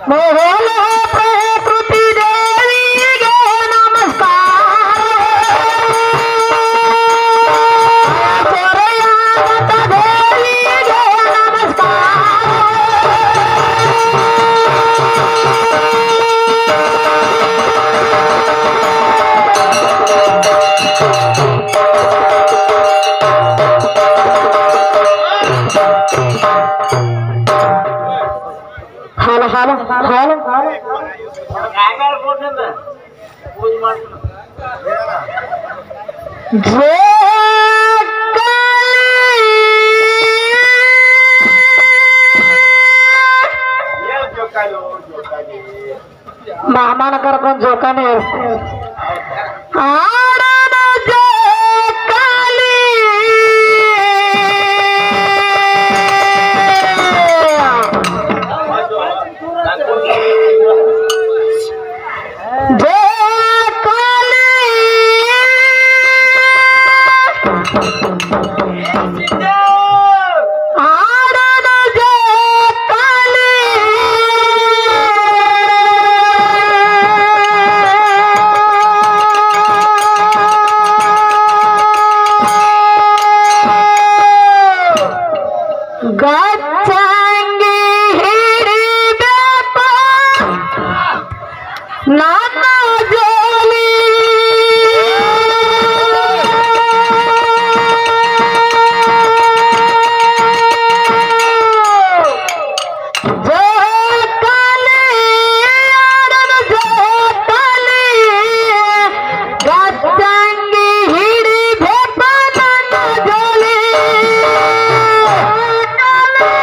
ಮೊಹಲ ಪ್ರಕೃತಿ ದೇವಿಗೆ ನಮಸ್ಕಾರ ಸೊರೆಯಾದ ದೇವಿಗೆ ನಮಸ್ಕಾರ ಹಾಲು ಹಾಲು ಹಾಲು ಮಾಮನ ಕರ್ಕೊಂಡ್ ಜೋಕಾನೆ ಏರ್ಸ್ತಾರೆ ಆಡೋಣ ಜೋಕಾಲಿ ಆಡೋಣ ಜೋಕಾಲಿ ಗಚ್ಚಂಗಿ ಹಿಡಿಬೇಕ ನನ್ನ ಜೋಲಿ ಜೋಕಾಲಿ ಆಡೋಣ ಜೋಕಾಲಿ ಗಚ್ಚಂಗಿ ಹಿಡಿಬೇಕ ನನ್ನ ಜೋಲಿ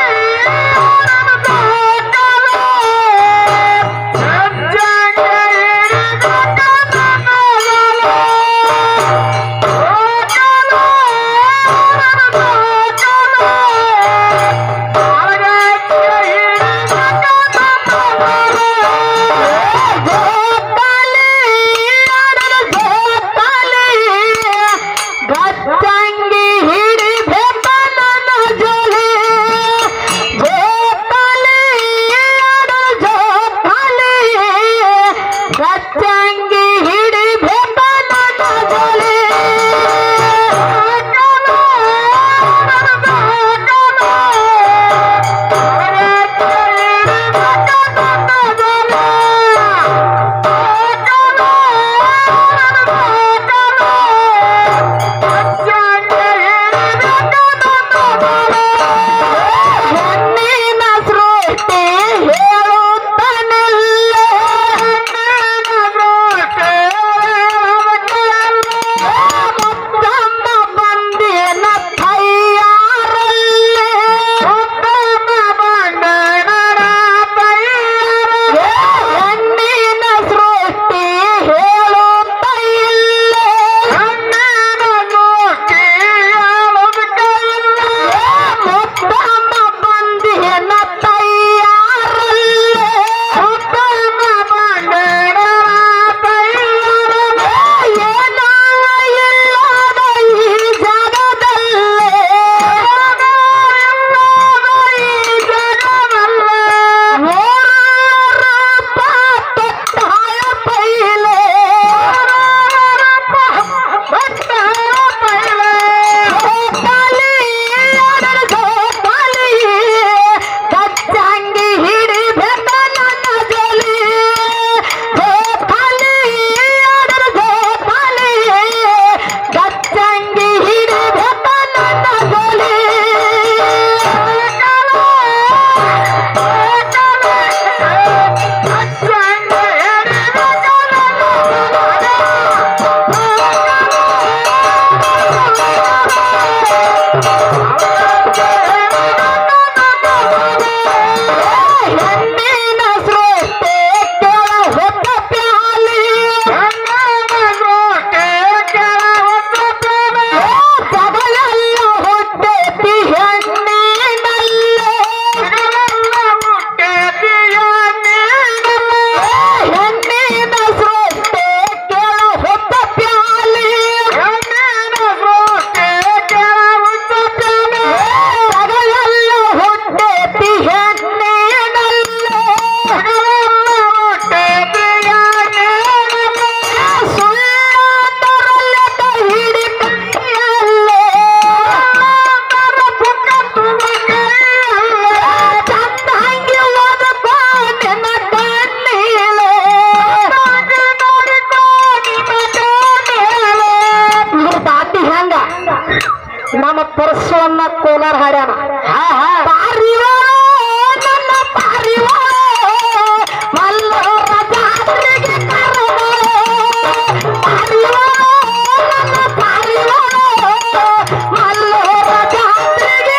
ಹಾಡ್ಯಾರ ಹಾಡ್ಯಾನ ಹಾ ಹಾ ಪಾರಿವಾಳೋ ನನ್ನ ಪಾರಿವಾಳೋ ಮಲ್ಲೂರ ಜಾತ್ರೆಗೆ ಕರೆದೋ ಪಾರಿವಾಳೋ ನನ್ನ ಪಾರಿವಾಳೋ ಮಲ್ಲೂರ ಜಾತ್ರೆಗೆ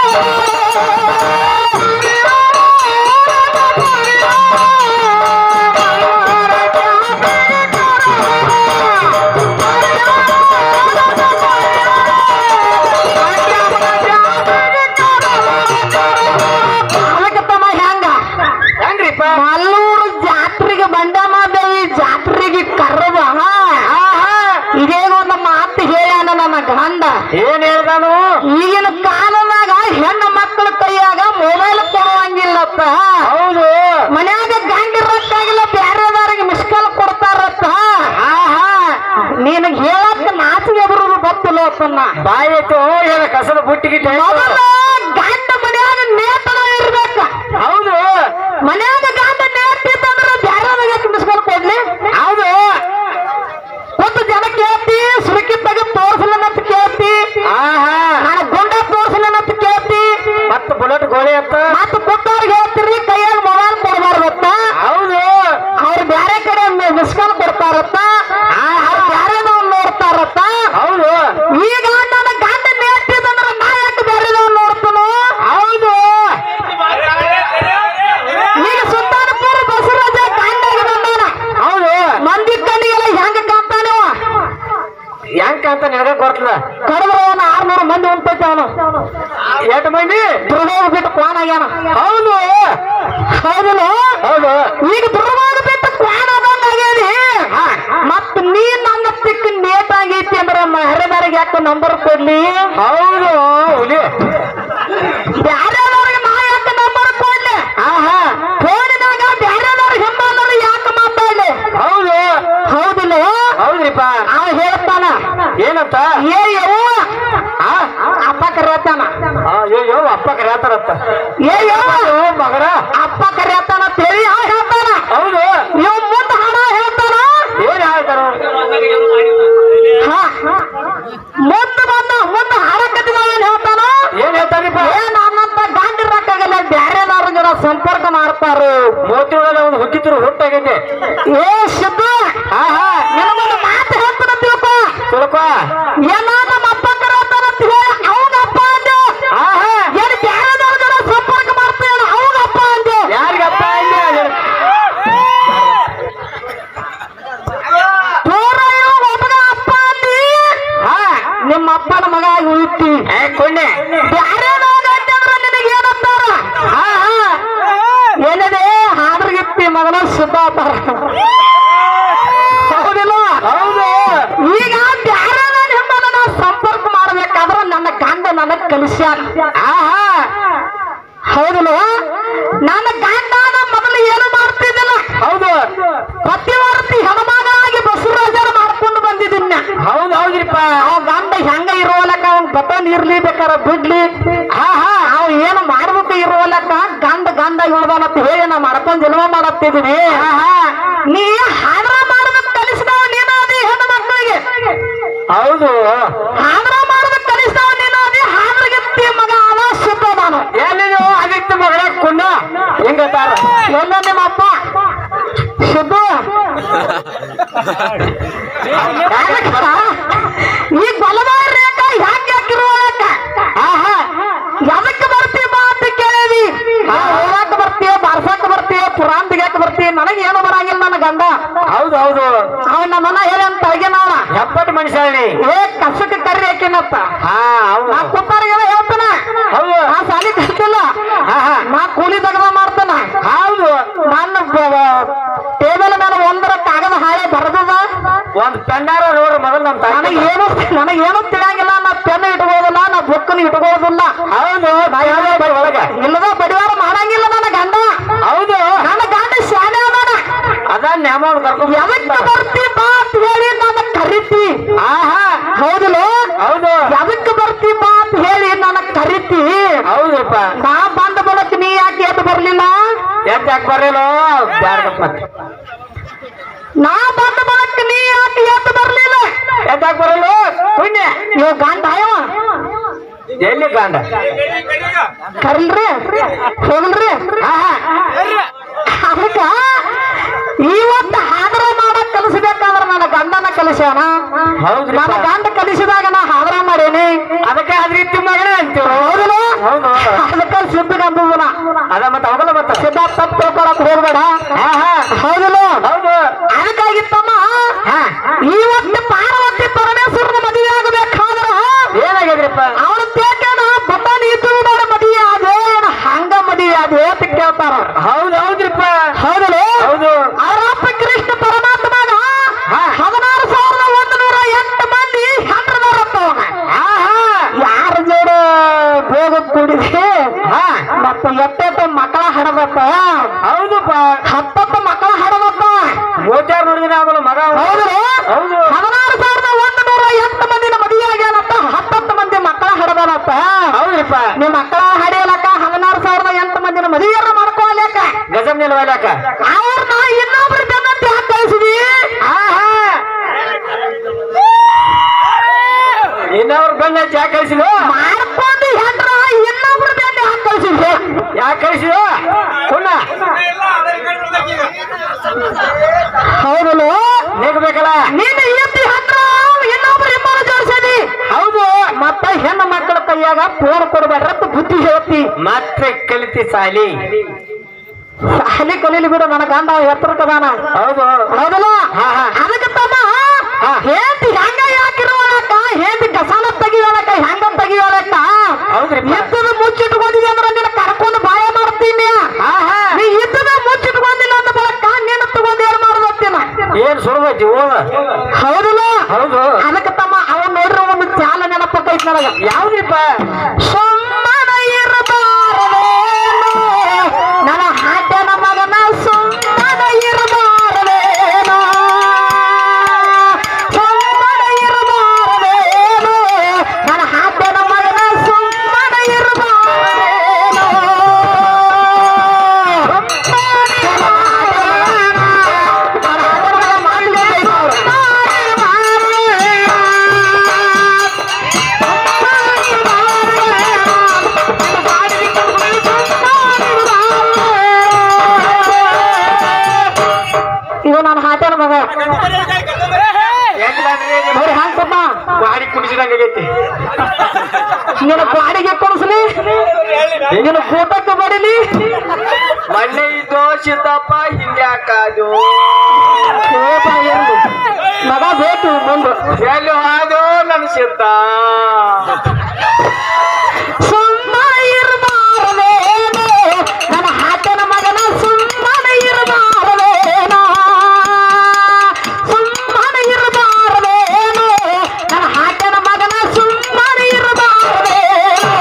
ಅದಕ್ಕತ್ತಮ್ಮ ಹೆಂಗ ಹೆಂಗ್ರಿಪ್ಪ ಮಲ್ಲೂರು ಜಾತ್ರೆಗೆ ಬಂಡಮಾದೇವಿ ಜಾತ್ರೆಗೆ ಕರೆದ ಇದೇನು ಒಂದು ಮಾತು ಹೇಳ್ಯಾನ ನನ್ನ ಗಂಡ ಏನ್ ಹೇಳ್ದಾನು ಈಗಿನ ಕಾಲದಾಗ ಹೆಣ್ಣು ಮಕ್ಕಳ ಕೈಯಾಗ ಮೊಬೈಲ್ ಕೊಡುವಂಗಿಲ್ಲಪ್ಪ ಹೌದು ಮನ್ಯಾಗ ಗಂಡ ಇರಕ್ಕಾಗಿಲ್ಲ ಬೇರೆದವ್ರಿಗೆ ಮಿಸ್ ಕಾಲ್ ಕೊಡ್ತಾರತ್ತ ನಿನಗ್ ಹೇಳಕ್ ನಾಚಿಗೆ ಬರೋದು ಗೊತ್ತಿಲ್ಲಪ್ಪನ್ನ ಬಾಯಿ ಐತು ಏನ ಕಸದ ಬುಟ್ಟಿಗಿಟ್ಟು ಮೊದಲ ಗಂಡ ಮನ್ಯಾಗ ನೇತನ ಇರ್ಬೇಕ ಹೌದು ಮನ್ಯಾಗ ಗಂಡ ನೇತಿತ್ತಂದ್ರ ಬೇರೆದವ್ರಿಗೆ ಮಿಸ್ ಕಾಲ್ ಕೊಡ್ಲಿ ಹೌದು ಒಂದು ಜನ ಕೇಳ್ತಿ ಸುರುಕಿ ತೆಗೆದು ತೋರ್ಸಲನ್ನತ್ ಕೇಳ್ತಿ ಆಹಾ ನಾನು ಗುಂಡ ತೋರ್ಸಲನ್ನತ್ ಕೇಳ್ತಿ ಮತ್ತ ಬುಲೆಟ್ ಗೋಳಿ ಅಂತ ಮತ್ತ ಕೊಟ್ಟವ್ರಿಗೆ ಹೇಳ್ತೀರಿ ಕೈಯಾಗ ಮೊಬೈಲ್ ಕೊಡಬಾರ್ದತ್ತ ಹೌದು ಅವ್ರು ಬೇರೆ ಕಡೆ ಮಿಸ್ ಕಾಲ್ ಕೊಡ್ತಾರತ್ತ ಅವ್ರು ಬೇರೆದವ್ ನೋಡ್ತಾರತ್ತ ಹೌದು ಈಗ ನನ್ನ ಗಂಡ ನೇತಿದಂದ್ರ ನಾ ಯಾಕೆ ಬೇರೆದವ್ ನೋಡ್ತಾನೋ ಹೌದು ಈಗ ಸುಲ್ತಾನಪುರ ಬಸವರಾಜ ಗಂಡಾಗಿ ಬಂದಾನ ಹೌದು ಮಂದಿ ಕಣ್ಣಿಗೆಲ್ಲ ಹೆಂಗ ಕಾಣ್ತಾನವ ಹೆಂಗ್ ಅಂತ ನಿನಗ ಗೊತ್ತಲ್ಲ ಕಡಿದ್ರೆ ಅವನು ಆರ್ನೂರು ಮಂದಿ ಉಂಟೈತೆ ಅವನು ಎಷ್ಟು ಮಂದಿ ದುರ್ಗೋಗ ಬಿಟ್ಟು ಕ್ವಾನ್ ಆಗ್ಯಾನ ಹೌದು ಹೌದಿಲ್ಲ ಹೌದು ಈಗ ದುರ್ಗೋಗ ಬಿಟ್ಟು ಕ್ವಾನ್ ಆದಂಗ ಆಗ್ಯಾನಿ ಮತ್ ನೀ ನನ್ನ ತಿಕ್ಕ ನೇಟ್ ಆಗೈತಿ ಅಂದ್ರ ಹರಿದಾರಿಗೆ ಯಾಕೆ ನಂಬರ್ ಕೊಡ್ಲಿ ಹೌದು ಹುಲಿ ಬ್ಯಾರೆದವ್ರಿಗೆ ನಾ ಯಾಕೆ ನಂಬರ್ ಕೊಡ್ಲಿ ಆಹಾ ಫೋನಿನಾಗ ಬ್ಯಾರೆದವ್ರಿಗೆ ಹೆಮ್ಮಲ್ಲರು ಯಾಕೆ ಮಾತಾಡ್ಲಿ ಹೌದು ಹೌದಿಲ್ಲ ಹೌದ್ರಿಪ್ಪ ಅವ ಹೇಳ್ತಾನ ಏನಂತ ಏ ಯವ್ವ ಆ? ಅಪ್ಪ ಕರೆಯತ್ತಾನ ಆ, ಅಯ್ಯೋ ಅಪ್ಪ ಕರೆಯತ್ತಾರತ್ತ ಏ ಯವ್ವ ಓ ಮಗನ ಅಪ್ಪ ಕರೆಯತ್ತಾನ ತಿಳಿ ಅವ ಹೇಳ್ತಾನ ಹೌದು ಇವ್ ಮುಂದ ಹಣ ಹೇಳ್ತಾನ ಏನ್ ಹೇಳ್ತಾರ ಹಾ ಮುಂದ ಬಂದ ಮುಂದ ಹಾಡ ಕಟ್ಟಿದ ಏನ್ ಹೇಳ್ತಾನ ಏನ್ ಹೇಳ್ತಾರಿಪ್ಪ ಏ ನನ್ನಂತ ಗಂಡಿರಕ್ಕಾಗಲ್ಲ ಬ್ಯಾರೆದವ್ರ ಜನ ಸಂಪರ್ಕ ಮಾಡ್ತಾರು ಮೂವತ್ತೇಳಲ್ಲಿ ಒಂದು ಹುಟ್ಟಿದ್ರು ಹುಟ್ಟಾಗೈತೆ ಏ ಸಿದ್ದು ಆಹಾ ನಿನಗೊಂದು ಮಾತು ಹೇಳ್ತಾನ ತಿಳ್ಕೊ ತಿಳ್ಕೊ ಏನ ನಮ್ಮ ಅಪ್ಪ ಕರೆಯತ್ತಾನ ಅಂತ ಹೇಳಿ ಅವನಪ್ಪ ಅಂದೆ ಆಹಾ ಏನ್ ಬ್ಯಾರೆದವ್ರ ಜನ ಸಂಪರ್ಕ ಮಾಡ್ತಾನ ಅವನಪ್ಪ ಅಂದೆ ಯಾರಿಗಪ್ಪ ಇಲ್ಲಿ ಪೂರ ಇವ ಒಬ್ಬನ ಅಪ್ಪ ಅಂದಿ ಹಾ ನಿಮ್ಮ ಅಪ್ಪನ ಮಗ ಆಗಿ ಉಳಿತಿ ಏ ಕೊಂಡೆ ಬ್ಯಾರೆದವ್ರ ಗಂಡಂದ್ರ ನಿನಗೆ ಏನಂತಾರ ಹಾ ಹಾ ಏನಿದೆ ಹಾದ್ರಗಿತ್ತಿ ಮಗನ ಸುತ್ತಾತಾರ ಹೌದಿಲ್ಲ ಹೌದು ಈಗ ಬ್ಯಾರೆದವ್ರ ಹೆಮ್ಮನ ನಾ ಸಂಪರ್ಕ ಮಾಡ್ಬೇಕಾದ್ರ ನನ್ನ ಗಂಡ ನನಗ್ ಕಲಿಸ್ಯಾನ ಆಹಾ ಹೌದಿಲ್ಲ ನನ್ನ ಗಂಡ ಮೊದಲು ಏನು ಮಾಡ್ತಿದ್ದಿಲ್ಲ ಹೌದು ಪತಿವರ್ತಿ ಹೆಣ್ಮಗಾಗಿ ಬಸವರಾಜರ ಮಾಡ್ಕೊಂಡು ಬಂದಿದ್ದೀನಿ ಹೌದು ಹೌದ್ರಿಪ್ಪ ಅವ ಗಂಡ ಹೆಂಗ ಇರೋಲಕ್ಕ ಅವ್ನ್ ಬಟನ್ ಇರ್ಲಿ ಬೇಕಾರ ಬಿಡ್ಲಿ ಹಾ ಹಾ ಅವ್ ಏನು ಮಾಡ್ಬೇಕು ಇರೋಲಕ್ಕ ಗಂಡ ಗಂಡ ಇಳ್ದಾನಂತ ಹೇಳಿ ನಾ ಮಾಡ್ಕೊಂಡ್ ಜನ್ಮ ಮಾಡತ್ತಿದೀನಿ ನೀ ಹಾಡ್ರ ಮಾಡ್ಬೇಕು ಕಲಿಸಿದವ ನೀನು ಅದಿ ಹೆಣ್ಣು ಮಕ್ಕಳಿಗೆ ಹೌದು ಹಾಡ್ರ ಮಾಡ್ಬೇಕು ಕಲಿಸಿದವ ನೀನು ಅದಿ ಹಾಡ್ರಗಿತ್ತಿ ಮಗ ಅವ ಶುದ್ಧ ನಾನು ಎಲ್ಲಿದು ಅದಕ್ಕೆ ಮಗಳ ಕುಣ್ಣ ಹಿಂಗತ್ತಾರ ಎಲ್ಲ ನಿಮ್ಮ ಅಪ್ಪ ಶುದ್ಧ ಈ ಬಲವಾದ ರೇಖಾ ಹ್ಯಾಂಗ ಹಾಕಿರುವಕ್ಕ ಆಹಾ ಎದಕ್ಕೆ ಬರ್ತೀವಿ ಬಾ ಅಂತ ಕೇಳೇವಿ ಓದಾಕ ಬರ್ತೀಯ ಬಾರ್ಸಾಕ ಬರ್ತೀಯ ಪುರಾಣ ತೆಗಿಯಾಕ ಬರ್ತೀಯ ನನಗೆ ಏನು ಬರಂಗಿಲ್ಲ ನನ್ನ ಗಂಡ ಹೌದು ಹೌದು ಅವ ನಮ್ಮನ್ನ ಹೇಳಿ ಅಂತ ಅಳಗಿನವ ಎಪ್ಪತ್ತು ಮನುಷ್ಯನಿ ಏ ಕಸಕ್ಕೆ ಕರ್ರಿ ಹಾಕಿನತ್ತ ಹಾ ಹೌದು ನಾ ಕುತ್ತಾರಿಗೆಲ್ಲ ಹೇಳ್ತಾನ ಹೌದು ನಾ ಸಾಲಿ ಕಲ್ತಿಲ್ಲ ಹಾ ಹಾ ನಾ ಕೂಲಿ ತಗದ ಮಾಡ್ತಾನ ಹೌದು ನನ್ನ ಟೇಬಲ್ ಮೇಲೆ ಒಂದರ ಕಾಗದ ಹಾಳೆ ಬರೆದದ ಒಂದ್ ಪೆಂಡಾರ ನೋಡ್ರಿ ಮೊದಲು ನಮ್ ತಾಯಿ ನನಗೇನು ನನಗೇನು ತಿಳಿಯಂಗಿಲ್ಲ ನಾ ಪೆನ್ ಇಟ್ಕೋದಿಲ್ಲ ನಾ ಬುಕ್ಕನ್ನು ಇಟ್ಕೋದಿಲ್ಲ ಹೌದು ಒಳಗ ಇಲ್ಲದ ಬಡಿವಾರ ಮಾಡಂಗಿಲ್ಲ ನನ್ನ ಗಂಡ ಹೌದು ನನ್ನ ಗಂಡ ಶಾಲೆ ಅದಾನ ಅದ ನ್ಯಾಮ ಕರ್ಕೊಂಡ್ ಎದಕ್ಕೆ ಬರ್ತಿ ಬಾ ಅಂತ ಹೇಳಿ ನನ್ನ ಕರಿತಿ ಆಹಾ ಹೌದಿಲ್ಲ ಹೌದು ಎದಕ್ಕೆ ಬರ್ತಿ ಬಾ ಅಂತ ಹೇಳಿ ನನ್ನ ಕರಿತಿ ಹೌದಪ್ಪ ನಾ ಬಂದ ಬಳಕ ನೀ ಯಾಕೆ ಎದ್ದು ಬರ್ಲಿಲ್ಲ ಎದ್ದು ಯಾಕೆ ಬರಲಿಲ್ಲ ಬ್ಯಾಡಪ್ಪ ನಾ ಬಂದ ಬಳಕ ನೀ ಯಾಕೆ ಎದ್ದು ಬರ್ಲಿಲ್ಲ ಎದ್ದು ಯಾಕೆ ಬರಲ್ಲ ಪುಣ್ಯ ಇವ ಗಂಡ ಅಯ್ಯವ ಎಲ್ಲಿ ಗಂಡ ಕರಿಲ್ರಿ ಹೋಗಲ್ರಿ ಅದಕ್ಕ ಇವತ್ತು ಹಾದ್ರ ಮಾಡಕ್ ಕಲಿಸ್ಬೇಕಾದ್ರ ನನ್ನ ಗಂಡನ ಕಲಿಸ್ಯಾನ ಹೌದ್ರಿ ನನ್ನ ಗಂಡ ಕಲಿಸಿದಾಗ ನಾ ಹಾದ್ರ ಮಾಡೇನಿ ಅದಕ್ಕೆ ಅದ್ ರೀತಿ ಮಗಳೇ ಅಂತೀವಿ ಹೌದಿಲ್ಲ ಹೌದು ಅದಕ್ಕ ಸಿದ್ಧಗ ಅಂಬುದನ ಅದ ಮತ್ತ ಅವಗಲ್ಲ ಮತ್ತ ಸಿದ್ಧ ತಪ್ಪು ತಿಳ್ಕೊಳಕ್ ಹೋಗ್ಬೇಡ ಹಾ ಹಾ ಹೌದಿಲ್ಲ ಹೌದು ಅದಕ್ಕಾಗಿತ್ತಮ್ಮ ಹಾ ಇವತ್ತು ಪಾರ್ವತಿ ಪರಮೇಶ್ವರನ ಮದುವೆ ಆಗಬೇಕಾದ್ರ ಏನಾಗಿದ್ರಿಪ್ಪ ಅವನ ತೇಕನ ಬಟನ್ ಇದ್ದು ನೋಡ ಮದುವೆ ಅದೇ ಏನ ಹಂಗ ಮದುವೆ ಅದೇ ಅಂತ ಕೇಳ್ತಾರ ಹೌದು ಹೌದ್ರಿಪ್ಪ ಹೌದಲ್ಲ ಹೌದು ಅವರಪ್ಪ ಕೃಷ್ಣ ಪರಮಾತ್ಮನ ಹಾ. ಹದಿನಾರು ಸಾವಿರದ ಒಂದು ನೂರ ಎಂಟು ಮಂದಿ ಹೆಂಡ್ರದಾರಪ್ಪ ಅವನ ಹಾ ಹಾ ಯಾರ ಜೋಡ ಬೇಗ ಕೂಡಿದೆ ಹಾ ಮತ್ತ ಎಟ್ಟೆಟ್ಟು ಮಕ್ಕಳ ಹಡದಪ್ಪ ಹೌದಪ್ಪ ಹತ್ತತ್ತು ಮಕ್ಕಳ ಹಡದಪ್ಪ ಗೋಚಾರ ನೋಡಿದ್ರೆ ಆಗಲ್ಲ ಮಗ ಅವ. ಹೌದ್ರಿ ಹೌದು ಹದಿನಾರು ಸಾವಿರದ ಒಂದು ನೂರ ಎಂಟು ಮಂದಿನ ಮದುವೆ ಆಗ್ಯಾನಪ್ಪ ಹತ್ತತ್ತು ಮಂದಿ ಮಕ್ಕಳ ಹಡದಾನಪ್ಪ ಹೌದ್ರಿಪ್ಪ ನಿಮ್ ಮಕ್ಕಳ ಹಡಿಯಲಕ್ಕ ಹದಿನಾರು ಸಾವಿರದ ಎಂಟು ಮಂದಿನ ಮದುವೆಯನ್ನ ಮಾಡ್ಕೊಳಕ ಗಜಮ್ ನಿಲ್ವಲ್ಯಾಕ ಅವ್ರನ್ನ ಇನ್ನೊಬ್ರು ಬೆನ್ನತ್ತಿ ಹಾಕಿ ಕಳಿಸಿದಿ ಹಾ ಹಾ ಇನ್ನವ್ರ ಬಂದ ಯಾಕೆ ಕಳಿಸಿದ ಮಾಡ್ಕೊಂಡು ಹೆಂಡ್ರ ಇನ್ನೊಬ್ರು ಬೆನ್ನಿ ಹಾಕಿ ಕಳಿಸಿದ್ವಿ ಯಾಕೆ ಕಳಿಸಿದ ಕುಣ್ಣ ಹೌದಲ್ಲ ಬೇಕಲ್ಲ ನೀನು ಎತ್ತಿ ಹೆಂಡ್ರ ಇನ್ನೊಬ್ರು ಇಬ್ಬರು ಜೋಡಿಸದಿ ಹೌದು ಮತ್ತ ಹೆಣ್ಣು ಮಕ್ಕಳ ಕೈಯಾಗ ಫೋನ್ ಕೊಡ್ಬೇಡ್ರ ಅಂತ ಬುದ್ಧಿ ಹೇಳ್ತಿ ಮತ್ತೆ ಕಲಿತಿ ಸಾಲಿ ಅಲ್ಲಿ ಕಲೀಲಿ ಬಿಡು ನನ್ನ ಗಂಡ ಎತ್ತರಕ್ಕದಾನ ಹೌದು ಹೌದಲ್ಲ ಹಾ, ಹಾ. ಅದಕ್ಕೆ ತಮ್ಮ ಹಾ. ಹೇಂತಿ ಹೆಂಗ ಯಾಕಿರುವಳಕ್ಕ ಹೇಂತಿ ಕಸಾಲ ತೆಗಿಯೋಳಕ್ಕ ಹೆಂಗ ತೆಗಿಯೋಳಕ್ಕ ಹೌದ್ರಿಪ್ಪ. ಇದ್ದದ ಮುಚ್ಚಿಟ್ಕೊಂಡಿದ್ದೆ ಅಂದ್ರೆ ನಿನ್ನ ಕರ್ಕೊಂಡು ಬಾಯ ಮಾಡ್ತೀನಿ ಹಾ ಹಾ ನೀ ಇದ್ದದ ಮುಚ್ಚಿಟ್ಕೊಂಡಿಲ್ಲ ಅಂತ ಬಳಕ ನೀನು ತಗೊಂಡು ಏನ್ ಮಾಡ್ಬೋತಿನ ಏನ್ ಸುಡದೈತಿ ಓದ ಹೌದಲ್ಲ ಹೌದು ಅದಕ್ಕೆ ತಮ್ಮ ಅವನ್ ನೋಡ್ರಿ ಒಂದು ಚಾಲ ನೆನಪಕ್ಕೈತಿ ನನಗ ಯಾವ್ದ್ರಿಪ್ಪ ಸುಮ್ಮನ ಇರಬಾರದೇನೋ ನನ್ನ ಹಾಟನ ಮಗನ ಸುಮ್ಮನ ಇರಬಾರದೇನೋ ಸುಮ್ಮನ ಇರಬಾರದೇನೋ ನನ್ನ ಹಾಟನ ಮಗನ ಸುಮ್ಮನ ಇರಬಾರದೇನೋ ನನ್ನ ಹಾಟನ ಮಗ ಮಾಡ್ಲೇಬೇಕು ಅವ್ರು. ಇದು ನನ್ನ ಹಾಟನ ಮಗ ನೋಡಿ ಹಾಕ್ಸಪ್ಪ ಗಾಡಿ ಕುಡಿಸಿದಂಗ ಆಗೈತಿ ನಿನ್ನ ಗಾಡಿಗೆ ಕೊಡಿಸ್ಲಿ ನಿನ್ನ ಫೋಟೋಕ್ಕೆ ಬಡಿಲಿ ಮಣ್ಣೆ ಇದ್ದೋ ಸಿದ್ದಪ್ಪ ಹಿಂದೆ ಹಾಕಾದು ಏಪ ಎಂದು ಮಗ ಬೇಕು ಮುಂದೆ ಎಲ್ಲಿ ಹಾದು ನನ್ನ ಸಿದ್ದ ಸುಮ್ಮನೆ ಇರಬಾರದೇನೋ ನನ್ನ ಹಾಟನ ಮಗನ ಸುಮ್ಮನೆ ಇರಬಾರದೇನೋ ಸುಮ್ಮನೆ ಇರಬಾರದೇನೋ ನನ್ನ ಹಾಟನ ಮಗನ ಸುಮ್ಮನೆ ಇರಬಾರದೇನೋ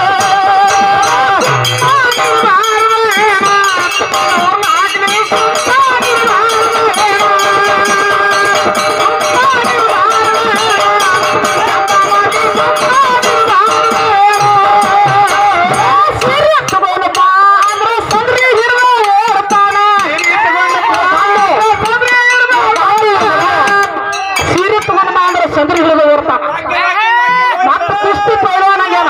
ಸೀರೆ ತಗೊಂಡಪ್ಪ ಅಂದ್ರೆ ಸಂದ್ರಿ ಹಿಡಿದು ಓಡ್ತಾನ ಸೀರೆ ತಗೊಂಡ ಅಂದ್ರೆ ಸಂದ್ರಿ ಹಿಡಿದು ಓಡ್ತಾನ ಮತ್ತೆ ಕುಸ್ತಿ ಪೈಲವಾನಾಗ್ಯಾನ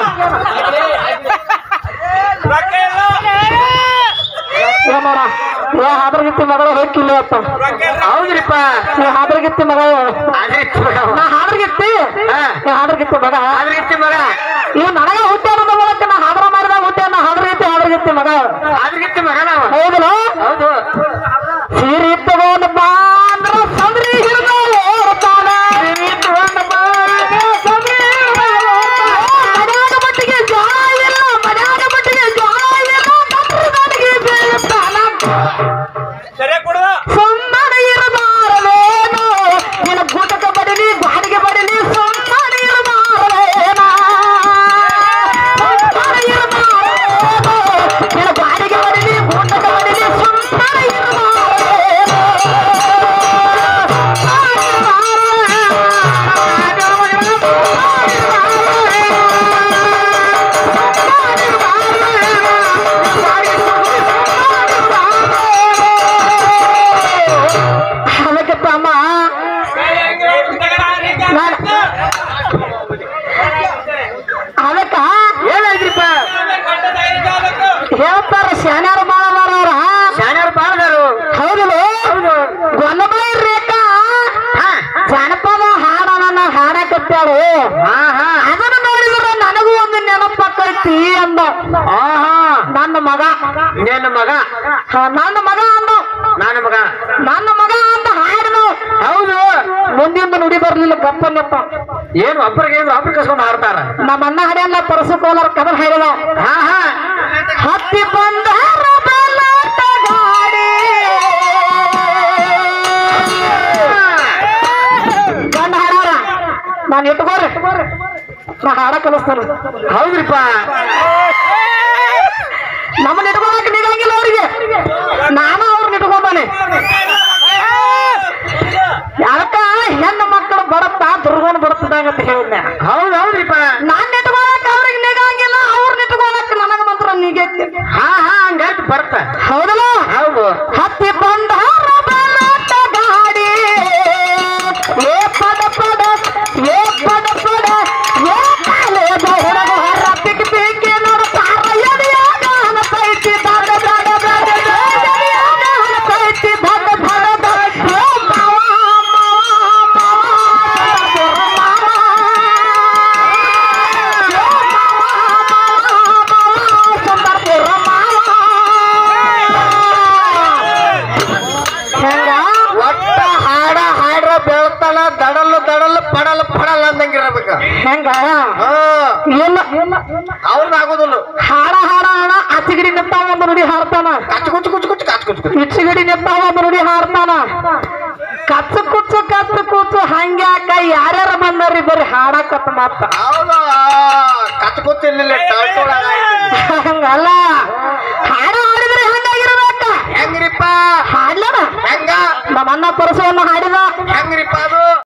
ಏನೋಡ ಏ ಹಾದ್ರಗಿತ್ತಿ ಮಗಳು ಹೋಗಿಲ್ಲ ಅಪ್ಪ ಹೌದ್ರಿಪ್ಪ ಏ ಹಾದ್ರಗಿತ್ತಿ ಮಗ ಅದ್ರಿತ್ತು ಮಗ ಅವ. ನಾ ಹಾದ್ರಗಿತ್ತಿ ಹಾ. ಏ ಹಾದ್ರಗಿತ್ತಿ ಮಗ ಅದ್ರಿತ್ತು ಮಗ ಇವ್ ನನಗ ಹುಟ್ಟ್ಯಾನ ಮೂಲಕ ನಾ ಹಾದ್ರ ಮಾಡಿದಾಗ ಹುಟ್ಟ್ಯಾನ ಹಾದ್ರಗಿತ್ತಿ ಹಾದ್ರಗಿತ್ತಿ ಮಗ ಅದ್ರಿತ್ತು ಮಗ ನಾವು ಹೌದಲ್ಲ ಹೌದು ಸೀರೆ ತಗೊಂಡ್ ಬಾ ಅಂದ್ರ ಸಂದ್ರಿ ಹಿಡಿದು ಓಡ್ತಾನ ಸೀರೆ ತಗೊಂಡ್ ಬಾ ಅಂದ್ರ ಸಂದ್ರಿ ಹಿಡ್ದು ಓಡ್ತಾನ. ಮನ್ಯಾಗ ಮಟ್ಟಿಗೆ ಜೋಳ ಇಲ್ಲ ಮನ್ಯಾಗ ಮಟ್ಟಿಗೆ ಜೋಳ ಇಲ್ಲ ಕಟ್ರದನಿಗೆ ಬೀಳ್ತಾನ ಸುಮ್ಮನೆ ಇರಬಾರದೇನೋ ನಿನ್ನ ಗೂಟಕ್ಕೆ ಬಡಲಿ ಗಾಡಿಗೆ ಬಡಲಿ ಸುಮ್ಮನೆ ಇರಬಾರದೇನೋ ಶಾನ್ಯಾರ ಬಾಳ ಅದಾರ ಅವ್ರ ಶಾಣ್ಯರು ಬಾಳದಾರು ಹೌದಿಲ್ಲ ಹೌದು ಗೊಲ್ಲಬಾಯಿ ರೇಖಾ ಹಾ ಜಾನಪದ ಹಾಡನ್ನ ಹಾಡಕತ್ತಾಳು ಹಾ ಹಾ ಅದನ್ನ ನೋಡಿದ್ರೆ ನನಗೂ ಒಂದು ನೆನಪಾಕೈತಿ ಅಂದ ಆಹಾ ನನ್ನ ಮಗ ನಿನ್ನ ಮಗ ಹ, ನನ್ನ ಮಗ ಅಂದ ನನ್ನ ಮಗ ನನ್ನ ಮಗ ಅಂತ ಹಾಡಿದು ಹೌದು ಮುಂದಿಂದ ನುಡಿ ಬರ್ಲಿಲ್ಲ ಗಪ್ಪನ್ಯಪ್ಪ ಏನು ಒಬ್ಬರಿಗೆ ಏನು ಒಬ್ರು ಕಸ್ಕೊಂಡು ಆಡ್ತಾರ ನಮ್ಮ ಅಣ್ಣ ಹಡಿಯಲ್ಲ ಪರಸುಕೋಲರ್ ಕದರ್ ಹೇಳಿದ ಹಾ ಹಾ ಹತ್ತಿ ಬಂದಾರ ಬಲಾಟ ಗಾಡಿ ಗಂಡ ಹಾಡಾರ ನಾನು ಇಟ್ಕೋರಿ ನಾ ಹಾಡ ಕಲಿಸ್ತಾನೆ ಹೌದ್ರಿಪ್ಪ ನಮ್ಮನ್ನ ಇಟ್ಕೊಳಕ್ ನೀಡಂಗಿಲ್ಲ ಅವ್ರಿಗೆ ನಾನು ಅವ್ರನ್ನ ಇಟ್ಕೊಂಬಾನೆ ಯಾಕ ಹೆಣ್ಣು ಮಕ್ಕಳು ಬಡತ್ತಾ ದುರ್ಗೋನ್ ಬಡತದಾಗ ಅಂತ ಹೇಳಿದ್ನೆ ಹೌದು ಹೌದ್ರಿಪ್ಪ ನಾನ್ ಇಟ್ಕೊಳಕ್ ಅವ್ರಿಗೆ ನೀಗಂಗಿಲ್ಲ ಅವ್ರನ್ನ ಇಟ್ಕೊಳಕ್ ನನಗ ಮಾತ್ರ ನೀಗೈತಿ ಹಾ ಹಾ ಹಂಗಾಯ್ತು ಬರ್ತ ಹೌದಲ್ಲ ಹೌದು ಹತ್ತಿ ಬಂದಾರ ಬಲಾಟ ಗಾಡಿ ಏ ಪದ ಪದ ಏ ಪದ ಪದ ಏ ಕಾಲೇ ಬಹುಡ ಹೊರ ಪಿಕ್ ಪಿಕ್ ನೋಡ್ತಾರ ಎದೆಯಾಗ ಅನಸೈತಿ ದಡ ದಡ ದಡ ಎದೆಯಾಗ ಅನಸೈತಿ ದಡ ದಡ ದಡ ಏ ಮಾವ ಮಾವ ಮಾವ ಮಾವ ಏ ಮಾವ ಮಾವ ಮಾವ ಸುಂದರಪುರ ಮಾವ ಹೆಂಗ ಒಟ್ಟ ಹಾಡ ಹಾಡ್ರ ಬೆಳ್ತಾನ ದಡಲ್ ದಡಲ್ ಪಡಲ್ ಪಡಲ್ ಅಂದಂಗಿರ್ಬೇಕು ಹೆಂಗ ಹಾ ಇಲ್ಲ ಇಲ್ಲ ಅವ್ರನ್ನ ಆಗೋದಿಲ್ಲ ಹಾಡ ಹಾಡ ಹಾಡ ಅಚ್ಚಗಿಡಿ ನಿಂತಾವ ಒಂದು ನುಡಿ ಹಾಡ್ತಾನ ಕಚ್ಚ ಕುಚ್ಚು ಕುಚ್ಚು ಕುಚ್ಚು ಕಚ್ಚ ಕುಚ್ಚು ಕುಚ್ಚು ಇಚ್ಚಗಿಡಿ ನಿಂತಾವ ಒಂದು ನುಡಿ ಹಾಡ್ತಾನ ಕಚ್ಚು ಕುಚ್ಚು ಕಚ್ಚು ಕುಚ್ಚು ಹಂಗ್ಯಾಕ ಯಾರ್ಯಾರ ಬಂದಾರಿ ಬರೀ ಹಾಡಕತ್ತ ಮಾತ ಹೌದು ಕಚ್ಚ ಕುಚ್ಚು ಇರ್ಲಿಲ್ಲ ಟಳ್ಟೊಳಗ ಆಯ್ತು. ಹಂಗಲ್ಲ ಹಾಡ ಹಾಡಿದ್ರೆ ಹೆಂಗಾಗಿರ್ಬೇಕ ಹೆಂಗ್ರಿಪ್ಪ ಹಾಡ್ಲನ ಹೆಂಗ ನಮ್ಮ ಅಣ್ಣ ಪರಸವನ್ನು ಹಾಡಿದ ಹೆಂಗ್ರಿಪ್ಪ ಅದು